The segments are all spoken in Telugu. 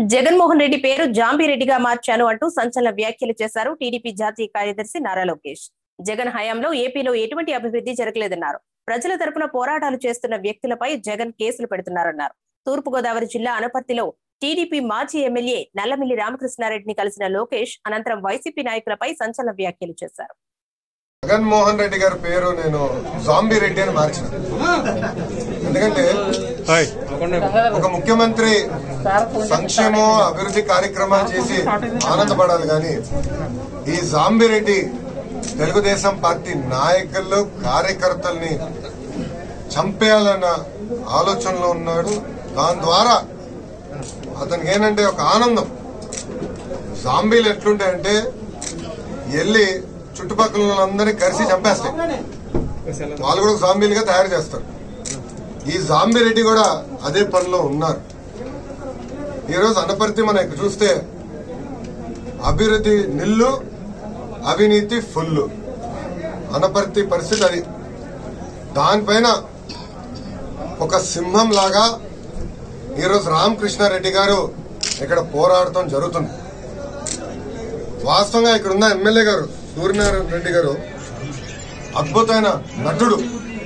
జగన్మోహన్ రెడ్డి పేరు జాంబిరెడ్డిగా మార్చాను అంటూ సంచలన వ్యాఖ్యలు చేశారు టీడీపీ జాతీయ కార్యదర్శి నారా లోకేష్ జగన్ హయాంలో ఏపీలో ఎటువంటి అభివృద్ధి జరగలేదన్నారు ప్రజల తరపున పోరాటాలు చేస్తున్న వ్యక్తులపై జగన్ కేసులు పెడుతున్నారన్నారు తూర్పుగోదావరి జిల్లా అనపర్తిలో టీడీపీ మాజీ ఎమ్మెల్యే నల్లమిల్లి రామకృష్ణారెడ్డిని కలిసిన లోకేష్ అనంతరం వైసీపీ నాయకులపై సంచలన వ్యాఖ్యలు చేశారు జగన్మోహన్ రెడ్డి గారి పేరు నేను జాంబీ రెడ్డి అని మార్చిన ఎందుకంటే ఒక ముఖ్యమంత్రి సంక్షేమం అభివృద్ధి కార్యక్రమాలు చేసి ఆనందపడాలి కానీ ఈ జాంబీ రెడ్డి తెలుగుదేశం పార్టీ నాయకులు కార్యకర్తల్ని చంపేయాలన్న ఆలోచనలో ఉన్నాడు దాని ద్వారా అతనికి ఏంటంటే ఒక ఆనందం జాంబీలు ఎట్లుంటాయంటే వెళ్ళి చుట్టుపక్కల వాళ్ళందరినీ కలిసి చంపేస్తాయి వాళ్ళు కూడా జాంబీలుగా తయారు చేస్తారు ఈ జాంబీ రెడ్డి కూడా అదే పనిలో ఉన్నారు ఈరోజు అనపర్తి మనం ఇక్కడ చూస్తే అభివృద్ధి నిల్లు అవినీతి ఫుల్ అనపర్తి పరిస్థితి అది దానిపైన ఒక సింహం లాగా ఈరోజు రామకృష్ణారెడ్డి గారు ఇక్కడ పోరాడటం జరుగుతుంది వాస్తవంగా ఇక్కడ ఉన్న ఎమ్మెల్యే గారు సూర్యనారాయణ రెడ్డి గారు అద్భుతమైన నటుడు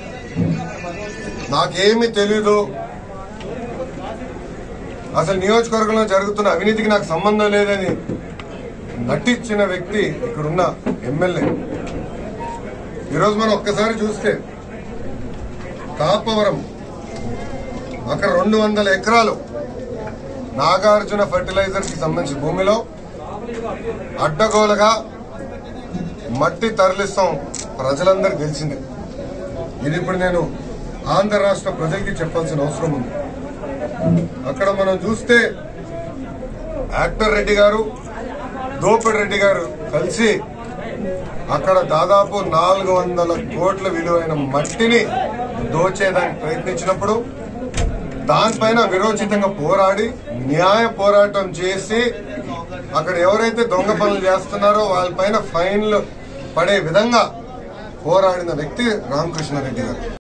నాకేమి తెలీదు అసలు నియోజకవర్గంలో జరుగుతున్న అవినీతికి నాకు సంబంధం లేదని నటించిన వ్యక్తి ఇక్కడున్న ఎమ్మెల్యే ఈరోజు మనం ఒక్కసారి చూస్తే కాపవరం అక్కడ రెండు వందల ఎకరాలు నాగార్జున ఫర్టిలైజర్ కి సంబంధించిన భూమిలో అడ్డగోలుగా మట్టి తరలిస్తాం ప్రజలందరికీ తెలిసిందే ఇది ఇప్పుడు నేను ఆంధ్ర రాష్ట్ర ప్రజలకి చెప్పాల్సిన అవసరం ఉంది అక్కడ మనం చూస్తే యాక్టర్ రెడ్డి గారు దోపిడి రెడ్డి గారు కలిసి అక్కడ దాదాపు నాలుగు వందల కోట్ల విలువైన మట్టిని దోచేయడానికి ప్రయత్నించినప్పుడు దానిపైన విరోచితంగా పోరాడి న్యాయ పోరాటం చేసి అక్కడ ఎవరైతే దొంగ పనులు చేస్తున్నారో వాళ్ళపైన ఫైన్లు పడే విధంగా పోరాడిన వ్యక్తి రామకృష్ణారెడ్డి గారు